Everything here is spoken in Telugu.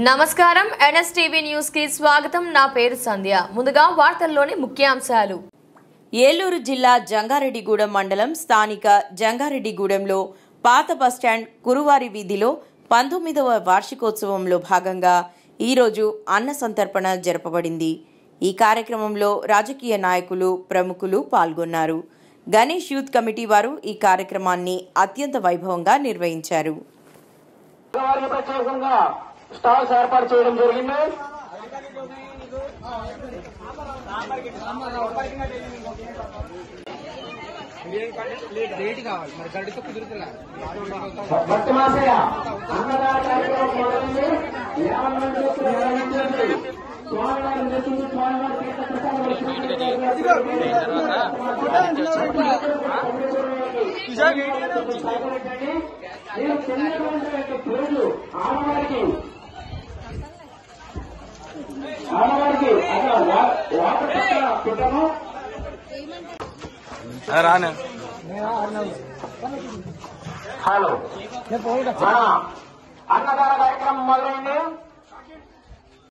నమస్కారం ఎన్ఎస్టీవీ న్యూస్ కి స్వాగతం నా పేరు సంధ్య ముందుగా వార్తల్లోని ముఖ్యాంశాలు ఏలూరు జిల్లా జంగారెడ్డిగూడెం మండలం స్థానిక జంగారెడ్డిగూడెంలో పాత బస్టాండ్ కురువారి వీధిలో పంతొమ్మిదవ వార్షికోత్సవంలో భాగంగా ఈరోజు అన్న సంతర్పణ జరపబడింది ఈ కార్యక్రమంలో రాజకీయ నాయకులు ప్రముఖులు పాల్గొన్నారు గణేష్ యూత్ కమిటీ వారు ఈ కార్యక్రమాన్ని అత్యంత వైభవంగా నిర్వహించారు వారికి ప్రత్యేకంగా స్టాల్స్ ఏర్పాటు చేయడం జరిగింది లేట్ కావాలి మరి గడితో కుదురుతున్నా భక్తి మాసయ్య అన్నదాన కార్యక్రమం మొదలైంది యాభై మంది వ్యక్తులు నిర్వహించండి స్వామివారి నెత్తులు స్వామివారి తీర్థ ప్రసాదం సాగరించండి మీరు చెందినటువంటి పేర్లు ఆడవారికి ఆడవారికి అక్కడ వాటర్ పక్కన పెట్టము రాను హలో మన అన్నదాన కార్యక్రమం మొదలైంది